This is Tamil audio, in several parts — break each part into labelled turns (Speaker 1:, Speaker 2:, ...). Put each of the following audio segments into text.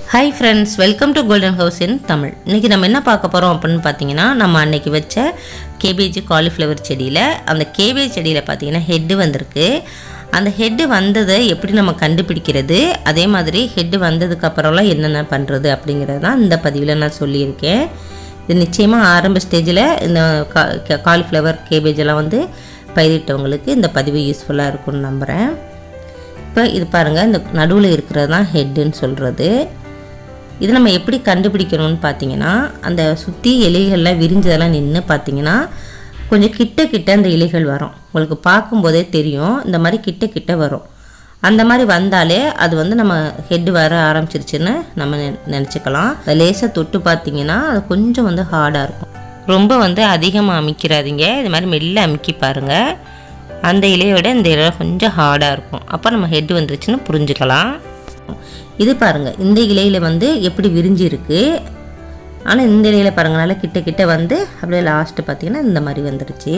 Speaker 1: hi friends welcome to golden house in Tamil இன்றைக்கி நம்ம என்ன பார்க்க போகிறோம் அப்படின்னு பார்த்தீங்கன்னா நம்ம அன்னைக்கு வச்ச கேபேஜ் காலிஃப்ளவர் செடியில் அந்த கேபேஜ் செடியில் பார்த்தீங்கன்னா ஹெட்டு வந்திருக்கு அந்த ஹெட்டு வந்ததை எப்படி நம்ம கண்டுபிடிக்கிறது அதே மாதிரி ஹெட்டு வந்ததுக்கப்புறம்லாம் என்னென்ன பண்ணுறது அப்படிங்கிறது தான் இந்த பதிவில் நான் சொல்லியிருக்கேன் இது நிச்சயமாக ஆரம்ப ஸ்டேஜில் இந்த கா காலிஃப்ளவர் கேபேஜ் எல்லாம் வந்து பயிரிட்டவங்களுக்கு இந்த பதிவு யூஸ்ஃபுல்லாக இருக்கும்னு நம்புகிறேன் இப்போ இது பாருங்கள் இந்த நடுவில் இருக்கிறது தான் ஹெட்டுன்னு சொல்கிறது இது நம்ம எப்படி கண்டுபிடிக்கணும்னு பார்த்தீங்கன்னா அந்த சுற்றி இலைகள்லாம் விரிஞ்சதெல்லாம் நின்று பார்த்தீங்கன்னா கொஞ்சம் கிட்ட கிட்ட அந்த இலைகள் வரும் உங்களுக்கு பார்க்கும்போதே தெரியும் இந்த மாதிரி கிட்ட கிட்ட வரும் அந்த மாதிரி வந்தாலே அது வந்து நம்ம ஹெட் வர ஆரம்பிச்சிருச்சுன்னு நம்ம நெ- நினச்சிக்கலாம் அதை லேசாக தொட்டு பார்த்தீங்கன்னா அது கொஞ்சம் வந்து ஹார்டாக இருக்கும் ரொம்ப வந்து அதிகமாக அமைக்கிறாதீங்க இது மாதிரி மெல்ல அமுக்கி பாருங்கள் அந்த இலையை விட இந்த இலை கொஞ்சம் ஹார்டாக இருக்கும் அப்போ நம்ம ஹெட் வந்துருச்சுன்னு புரிஞ்சுக்கலாம் இது பாருங்கள் இந்த இலையில் வந்து எப்படி விரிஞ்சு இருக்கு ஆனால் இந்த இலையில் பாருங்க நல்லா கிட்ட கிட்ட வந்து அப்படியே லாஸ்ட்டு பார்த்தீங்கன்னா இந்த மாதிரி வந்துருச்சு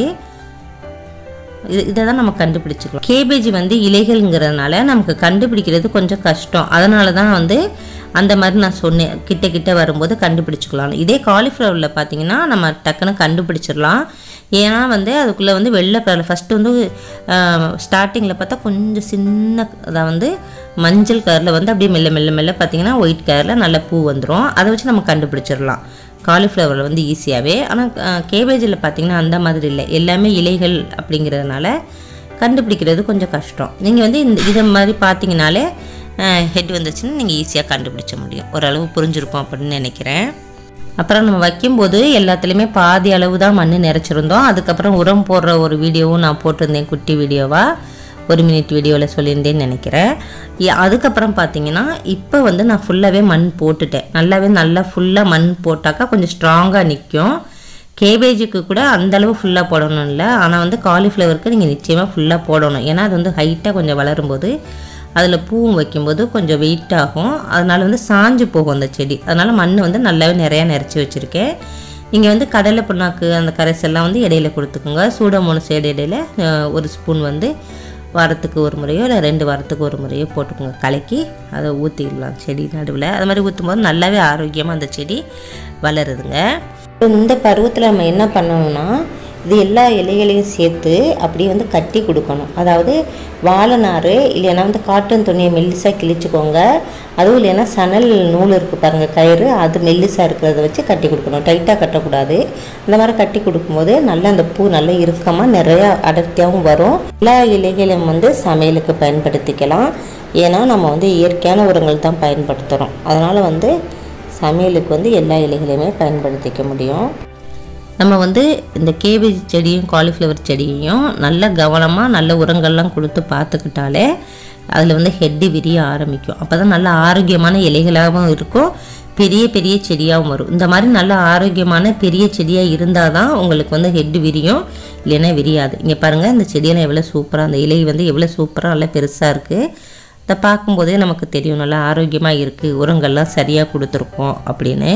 Speaker 1: இது இதை தான் நம்ம கண்டுபிடிச்சிக்கலாம் கேபேஜ் வந்து இலைகள்ங்கிறதுனால நமக்கு கண்டுபிடிக்கிறது கொஞ்சம் கஷ்டம் அதனால தான் வந்து அந்த மாதிரி நான் சொன்னேன் கிட்ட கிட்ட வரும்போது கண்டுபிடிச்சிக்கலாம் இதே காலிஃப்ளவரில் பார்த்தீங்கன்னா நம்ம டக்குன்னு கண்டுபிடிச்சிடலாம் ஏன்னா வந்து அதுக்குள்ளே வந்து வெள்ளை கலர் ஃபஸ்ட்டு வந்து ஸ்டார்டிங்கில் பார்த்தா கொஞ்சம் சின்ன அதான் வந்து மஞ்சள் கலரில் வந்து அப்படியே மெல்ல மெல்ல மெல்ல பார்த்தீங்கன்னா ஒயிட் கலரில் நல்ல பூ வந்துடும் அதை வச்சு நம்ம கண்டுபிடிச்சிடலாம் காலிஃப்ளவரில் வந்து ஈஸியாகவே ஆனால் கேபேஜில் பார்த்தீங்கன்னா அந்த மாதிரி இல்லை எல்லாமே இலைகள் அப்படிங்கிறதுனால கண்டுபிடிக்கிறது கொஞ்சம் கஷ்டம் நீங்கள் வந்து இந்த இதை மாதிரி பார்த்தீங்கனாலே ஹெட் வந்துச்சுன்னா நீங்கள் ஈஸியாக கண்டுபிடிச்ச முடியும் ஓரளவு புரிஞ்சிருப்போம் அப்படின்னு நினைக்கிறேன் அப்புறம் நம்ம வைக்கும்போது எல்லாத்துலேயுமே பாதி அளவு தான் மண் நிறச்சிருந்தோம் அதுக்கப்புறம் உரம் போடுற ஒரு வீடியோவும் நான் போட்டிருந்தேன் குட்டி வீடியோவாக ஒரு மினிட் வீடியோவில் சொல்லியிருந்தேன்னு நினைக்கிறேன் இ- அதுக்கப்புறம் பார்த்தீங்கன்னா இப்போ வந்து நான் ஃபுல்லாகவே மண் போட்டுட்டேன் நல்லாவே நல்லா ஃபுல்லாக மண் போட்டாக்கா கொஞ்சம் ஸ்ட்ராங்காக நிற்கும் கேபேஜுக்கு கூட அந்த அளவு ஃபுல்லாக போடணும் இல்லை ஆனால் வந்து காலிஃப்ளவருக்கு நீங்கள் நிச்சயமாக ஃபுல்லாக போடணும் ஏன்னா அது வந்து ஹைட்டாக கொஞ்சம் வளரும்போது அதில் பூவும் வைக்கும்போது கொஞ்சம் வெயிட் ஆகும் அதனால வந்து சாஞ்சு போகும் அந்த செடி அதனால் மண் வந்து நல்லாவே நிறையா நிறச்சி வச்சுருக்கேன் நீங்கள் வந்து கடலை புண்ணாக்கு அந்த கரைசல்லாம் வந்து இடையில கொடுத்துக்கோங்க சூடமோனஸ் இடையில அஹ், ஒரு ஸ்பூன் வந்து வாரத்துக்கு ஒரு முறையோ இல்லை ரெண்டு வாரத்துக்கு ஒரு முறையோ போட்டுக்கோங்க கலக்கி அதை ஊற்றிடலாம் செடி நடுவில் அது மாதிரி ஊற்றும் போது நல்லாவே ஆரோக்கியமாக அந்த செடி வளருதுங்க இந்த பருவத்தில் நம்ம என்ன பண்ணணும்னா இது எல்லா இலைகளையும் சேர்த்து அப்படியே வந்து கட்டி கொடுக்கணும் அதாவது வாழைநார் இல்லைன்னா வந்து காட்டன் துணியை மெல்லிசாக கிழிச்சுக்கோங்க அதுவும் இல்லைன்னா சணல் நூல் இருக்குது பாருங்கள் கயிறு அது மெல்லிசாக இருக்கிறத வச்சு கட்டி கொடுக்கணும் டைட்டாக கட்டக்கூடாது இந்த மாதிரி கட்டி கொடுக்கும்போது நல்லா அந்த பூ நல்லா இறுக்கமாக நிறையா அடர்த்தியாகவும் வரும் எல்லா இலைகளையும் வந்து சமையலுக்கு பயன்படுத்திக்கலாம் ஏன்னா நம்ம வந்து இயற்கையான உரங்கள் தான் பயன்படுத்துகிறோம் அதனால் வந்து சமையலுக்கு வந்து எல்லா இலைகளையுமே பயன்படுத்திக்க முடியும் நம்ம வந்து இந்த கேபேஜ் செடியும் காலிஃப்ளவர் செடியையும் நல்ல கவனமாக நல்ல உரங்கள்லாம் கொடுத்து பார்த்துக்கிட்டாலே அதில் வந்து ஹெட்டு விரிய ஆரம்பிக்கும் அப்போ தான் நல்ல ஆரோக்கியமான இலைகளாகவும் இருக்கும் பெரிய பெரிய செடியாகவும் வரும் இந்த மாதிரி நல்ல ஆரோக்கியமான பெரிய செடியாக இருந்தால் தான் உங்களுக்கு வந்து ஹெட்டு விரியும் இல்லைன்னா விரியாது இங்கே பாருங்கள் இந்த செடியெல்லாம் எவ்வளோ சூப்பராக அந்த இலை வந்து எவ்வளோ சூப்பராக நல்லா பெருசாக இருக்குது இதை பார்க்கும்போதே நமக்கு தெரியும் நல்லா ஆரோக்கியமாக இருக்குது உரங்கள்லாம் சரியாக கொடுத்துருக்கோம் அப்படின்னு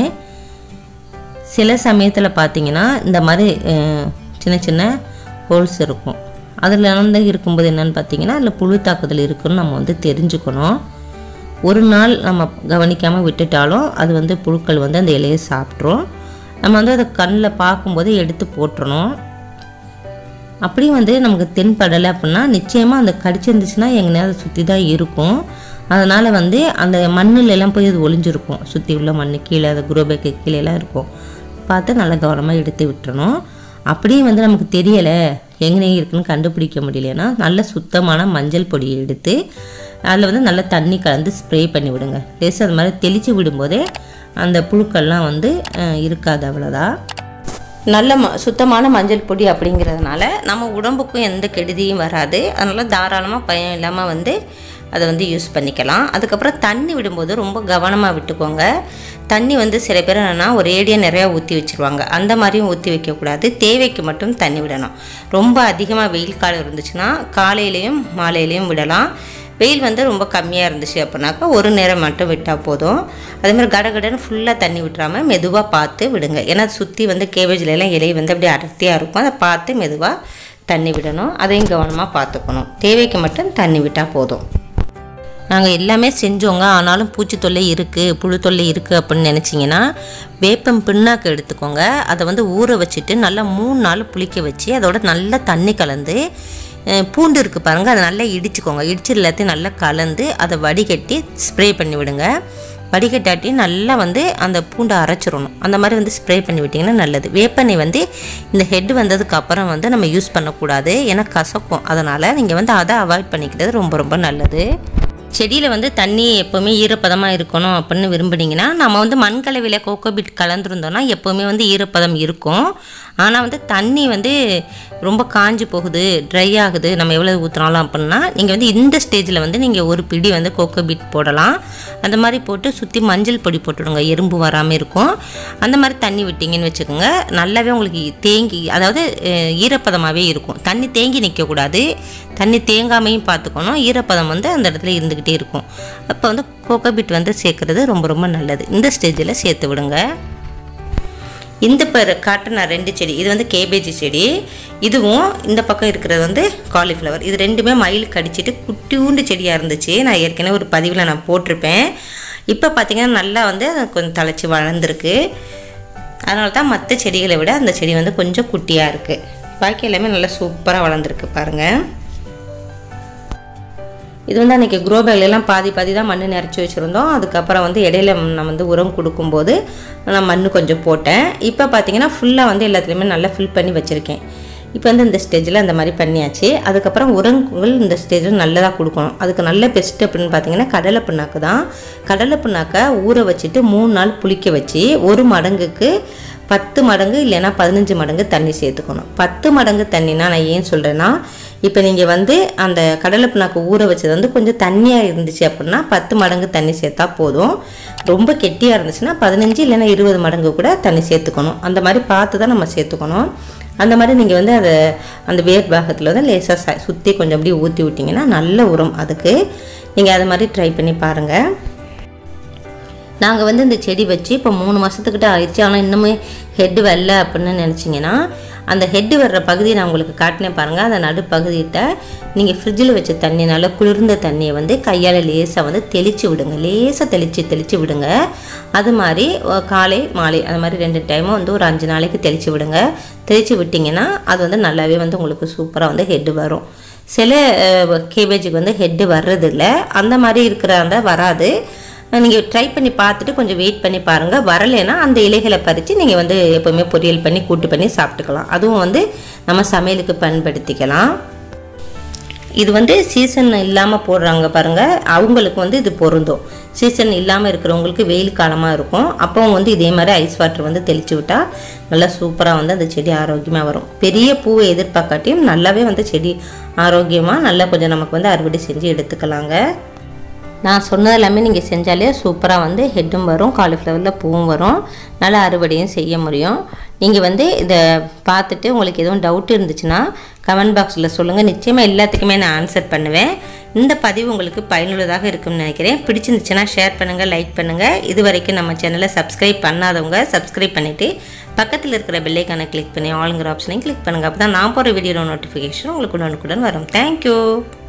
Speaker 1: சில சமயத்தில் பார்த்தீங்கன்னா இந்த மாதிரி அஹ், சின்ன சின்ன ஹோல்ஸ் இருக்கும் அதில் வந்து இருக்கும்போது என்னன்னு பார்த்தீங்கன்னா அதில் புழு தாக்குதல் இருக்குன்னு நம்ம வந்து தெரிஞ்சுக்கணும் ஒரு நாள் நம்ம கவனிக்காமல் விட்டுட்டாலும் அது வந்து புழுக்கள் வந்து அந்த இலையை சாப்பிட்ரும் நம்ம வந்து அதை கண்ணில் பார்க்கும்போது எடுத்து போட்டுறணும் அப்படியும் வந்து நமக்கு தென்படலை அப்படின்னா நிச்சயமாக அந்த கடிச்சிருந்துச்சுன்னா எங்கேயாவது சுற்றி தான் இருக்கும் அதனால் வந்து அந்த மண்ணுல எல்லாம் போய் அது ஒளிஞ்சிருக்கும் சுற்றி உள்ள மண் கீழே அந்த குரோபேக்கு கீழே எல்லாம் இருக்கும் பார்த்து நல்லா கவனமாக எடுத்து விட்டுறணும் அப்படியும் வந்து நமக்கு தெரியலை எங்கே இருக்குன்னு கண்டுபிடிக்க முடியலன்னா நல்ல சுத்தமான மஞ்சள் பொடியை எடுத்து அதில் வந்து நல்லா தண்ணி கலந்து ஸ்ப்ரே பண்ணி விடுங்க லேசாக அது மாதிரி தெளித்து விடும்போதே அந்த புழுக்கள்லாம் வந்து அஹ், இருக்காது அவ்வளோதான் நல்ல ம சுத்தமான மஞ்சள் பொடி அப்படிங்கிறதுனால நம்ம உடம்புக்கும் எந்த கெடுதியும் வராது அதனால் தாராளமாக பயம் இல்லாமல் வந்து அதை வந்து யூஸ் பண்ணிக்கலாம் அதுக்கப்புறம் தண்ணி விடும்போது ரொம்ப கவனமாக விட்டுக்கோங்க தண்ணி வந்து சில பேர் என்னென்னா ஒரேடியாக நிறையா ஊற்றி வச்சுருவாங்க அந்த மாதிரியும் ஊற்றி வைக்கக்கூடாது தேவைக்கு மட்டும் தண்ணி விடணும் ரொம்ப அதிகமாக வெயில் காலம் இருந்துச்சுன்னா காலையிலையும் மாலையிலையும் விடலாம் வெயில் வந்து ரொம்ப கம்மியாக இருந்துச்சு அப்படின்னாக்கா ஒரு நேரம் மட்டும் விட்டால் போதும் அதே மாதிரி கடகடன்னு ஃபுல்லாக தண்ணி விட்டுறாம மெதுவாக பார்த்து விடுங்க ஏன்னா சுற்றி வந்து கேபேஜ்ல எல்லாம் இலை வந்து அப்படியே அடர்த்தியாக இருக்கும் அதை பார்த்து மெதுவாக தண்ணி விடணும் அதையும் கவனமாக பார்த்துக்கணும் தேவைக்கு மட்டும் தண்ணி விட்டால் போதும் நாங்கள் எல்லாமே செஞ்சோங்க ஆனாலும் பூச்சி தொல்லை இருக்குது புழு தொல்லை இருக்குது அப்படின்னு நினச்சிங்கன்னா வேப்பம் பிண்ணாக்கு எடுத்துக்கோங்க அதை வந்து ஊற வச்சுட்டு நல்லா மூணு நாள் புளிக்க வச்சு அதோட நல்லா தண்ணி கலந்து அஹ், பூண்டு இருக்குது பாருங்கள் அதை நல்லா இடிச்சுக்கோங்க இடிச்சு எல்லாத்தையும் நல்லா கலந்து அதை வடிகட்டி ஸ்ப்ரே பண்ணி விடுங்க வடிகட்டாட்டி நல்லா வந்து அந்த பூண்டை அரைச்சிடணும் அந்த மாதிரி வந்து ஸ்ப்ரே பண்ணி விட்டிங்கன்னா நல்லது வேப்பெண்ணெய் வந்து இந்த ஹெட் வந்ததுக்கு அப்புறம் வந்து நம்ம யூஸ் பண்ணக்கூடாது ஏன்னா கசக்கும் அதனால் நீங்கள் வந்து அதை அவாய்ட் பண்ணிக்கிறது ரொம்ப ரொம்ப நல்லது செடியில் வந்து தண்ணி எப்போவுமே ஈரப்பதமாக இருக்கணும் அப்படின்னு விரும்புனீங்கன்னா நம்ம வந்து மண் கலவையில் கோகோபிட் கலந்துருந்தோம்னா எப்போவுமே வந்து ஈரப்பதம் இருக்கும் ஆனால் வந்து தண்ணி வந்து ரொம்ப காஞ்சி போகுது ட்ரை ஆகுது நம்ம எவ்வளோ ஊற்றுனாலும் அப்படின்னா நீங்கள் வந்து இந்த ஸ்டேஜில் வந்து நீங்கள் ஒரு பிடி வந்து கோகோபிட் போடலாம் அந்த மாதிரி போட்டு சுற்றி மஞ்சள் பொடி போட்டுடுங்க எறும்பு வராமல் இருக்கும் அந்த மாதிரி தண்ணி விட்டிங்கன்னு வச்சுக்கோங்க நல்லாவே உங்களுக்கு தேங்கி அதாவது அஹ், ஈரப்பதமாகவே இருக்கும் தண்ணி தேங்கி நிற்கக்கூடாது தண்ணி தேங்காமையும் பார்த்துக்கணும் ஈரப்பதம் வந்து அந்த இடத்துல இருந்துக்கிட்டே இருக்கும் அப்போ வந்து கோகோபிட் வந்து சேர்க்குறது ரொம்ப ரொம்ப நல்லது இந்த ஸ்டேஜில் சேர்த்து விடுங்க இந்த பர் காட்டுன ரெண்டு செடி இது வந்து கேபேஜி செடி இதுவும் இந்த பக்கம் இருக்கிறது வந்து காலிஃப்ளவர் இது ரெண்டுமே மயில் கடிச்சிட்டு குட்டியூண்டு செடியாக இருந்துச்சு நான் ஏற்கனவே ஒரு பதிவில் நான் போட்டிருப்பேன் இப்போ பார்த்தீங்கன்னா நல்லா வந்து அது கொஞ்சம் தழைச்சி வளர்ந்துருக்கு அதனால தான் மற்ற செடிகளை விட அந்த செடி வந்து கொஞ்சம் குட்டியாக இருக்குது பாக்கி எல்லாமே நல்லா சூப்பராக வளர்ந்துருக்கு பாருங்கள் இது வந்து அன்றைக்கி க்ரோ பேக்லாம் பாதி பாதி தான் மண் நிறச்சி வச்சுருந்தோம் அதுக்கப்புறம் வந்து இடையில நான் வந்து உரம் கொடுக்கும்போது நான் மண் கொஞ்சம் போட்டேன் இப்போ பார்த்தீங்கன்னா ஃபுல்லாக வந்து எல்லாத்துலேயுமே நல்லா ஃபில் பண்ணி வச்சுருக்கேன் இப்போ வந்து இந்த ஸ்டேஜில் அந்த மாதிரி பண்ணியாச்சு அதுக்கப்புறம் உரங்கள் இந்த ஸ்டேஜில் நல்லதாக கொடுக்கணும் அதுக்கு நல்ல பெஸ்ட் அப்படின்னு பார்த்தீங்கன்னா கடலை பிண்ணாக்கு தான் கடலை பிண்ணாக்கை ஊற வச்சுட்டு மூணு நாள் புளிக்க வச்சு ஒரு மடங்குக்கு பத்து மடங்கு இல்லைன்னா பதினஞ்சு மடங்கு தண்ணி சேர்த்துக்கணும் பத்து மடங்கு தண்ணினா நான் ஏன் சொல்கிறேன்னா இப்போ நீங்கள் வந்து அந்த கடலை புண்ணாக்கு ஊற வச்சது வந்து கொஞ்சம் தண்ணியாக இருந்துச்சு அப்படின்னா பத்து மடங்கு தண்ணி சேர்த்தா போதும் ரொம்ப கெட்டியாக இருந்துச்சுன்னா பதினஞ்சு இல்லைன்னா இருபது மடங்கு கூட தண்ணி சேர்த்துக்கணும் அந்த மாதிரி பார்த்து தான் நம்ம சேர்த்துக்கணும் அந்த மாதிரி நீங்கள் வந்து அதை அந்த வேர் பாகத்தில் வந்து லேசாக சுற்றி கொஞ்சம் அப்படியே ஊற்றி விட்டிங்கன்னா நல்ல உரம் அதுக்கு நீங்கள் அது மாதிரி ட்ரை பண்ணி பாருங்கள் நாங்கள் வந்து இந்த செடி வச்சு இப்போ மூணு மாதத்துக்கிட்ட ஆயிடுச்சு ஆனால் இன்னுமே ஹெட்டு வரல அப்படின்னு நினச்சிங்கன்னா அந்த ஹெட்டு வர்ற பகுதியை நான் உங்களுக்கு காட்டினேன் பாருங்கள் அந்த நடுப்பகுதியிட்ட நீங்கள் ஃப்ரிட்ஜில் வச்ச தண்ணி நல்லா குளிர்ந்த தண்ணியை வந்து கையால் லேசாக வந்து தெளித்து விடுங்க லேசாக தெளித்து தெளித்து விடுங்க அது மாதிரி அஹ், காலை மாலை அது மாதிரி ரெண்டு டைமும் வந்து ஒரு அஞ்சு நாளைக்கு தெளித்து விடுங்க தெளித்து விட்டிங்கன்னா அது வந்து நல்லாவே வந்து உங்களுக்கு சூப்பராக வந்து ஹெட்டு வரும் சில கேபேஜுக்கு வந்து ஹெட்டு வர்றதில்ல அந்த மாதிரி இருக்கிற அந்த வராது நீங்கள் ட்ரை பண்ணி பார்த்துட்டு கொஞ்சம் வெயிட் பண்ணி பாருங்கள் வரலைன்னா அந்த இலைகளை பறித்து நீங்கள் வந்து எப்போவுமே பொரியல் பண்ணி கூட்டு பண்ணி சாப்பிட்டுக்கலாம் அதுவும் வந்து நம்ம சமையலுக்கு பயன்படுத்திக்கலாம் இது வந்து சீசன் இல்லாமல் போடுறாங்க பாருங்கள் அவங்களுக்கு வந்து இது பொருந்தும் சீசன் இல்லாமல் இருக்கிறவங்களுக்கு வெயில் காலமாக இருக்கும் அப்போ வந்து இதே மாதிரி ஐஸ் வாட்டர் வந்து தெளித்து விட்டால் நல்லா சூப்பராக வந்து அந்த செடி ஆரோக்கியமாக வரும் பெரிய பூவை எதிர்பார்க்காட்டியும் நல்லாவே வந்து செடி ஆரோக்கியமாக நல்லா கொஞ்சம் நமக்கு வந்து அறுவடை செஞ்சு எடுத்துக்கலாங்க நான் சொன்னது எல்லாமே நீங்கள் செஞ்சாலே சூப்பராக வந்து ஹெட்டும் வரும் காலிஃப்ளவரில் பூவும் வரும் நல்லா அறுவடையும் செய்ய முடியும் நீங்கள் வந்து இதை பார்த்துட்டு உங்களுக்கு எதுவும் டவுட் இருந்துச்சுன்னா கமெண்ட் பாக்ஸில் சொல்லுங்கள் நிச்சயமாக எல்லாத்துக்குமே நான் ஆன்சர் பண்ணுவேன் இந்த பதிவு உங்களுக்கு பயனுள்ளதாக இருக்கும்னு நினைக்கிறேன் பிடிச்சிருந்துச்சுன்னா ஷேர் பண்ணுங்கள் லைக் பண்ணுங்கள் இது வரைக்கும் நம்ம சேனலை சப்ஸ்கிரைப் பண்ணாதவங்க சப்ஸ்கிரைப் பண்ணிவிட்டு பக்கத்தில் இருக்கிற பெல்லைக்கான கிளிக் பண்ணி ஆளுங்கிற ஆப்ஷனையும் கிளிக் பண்ணுங்கள் அப்போ தான் நான் போகிற வீடியோ நோட்டிஃபிகேஷன் உங்களுக்கு உடனுக்குடன் வரும் தேங்க்யூ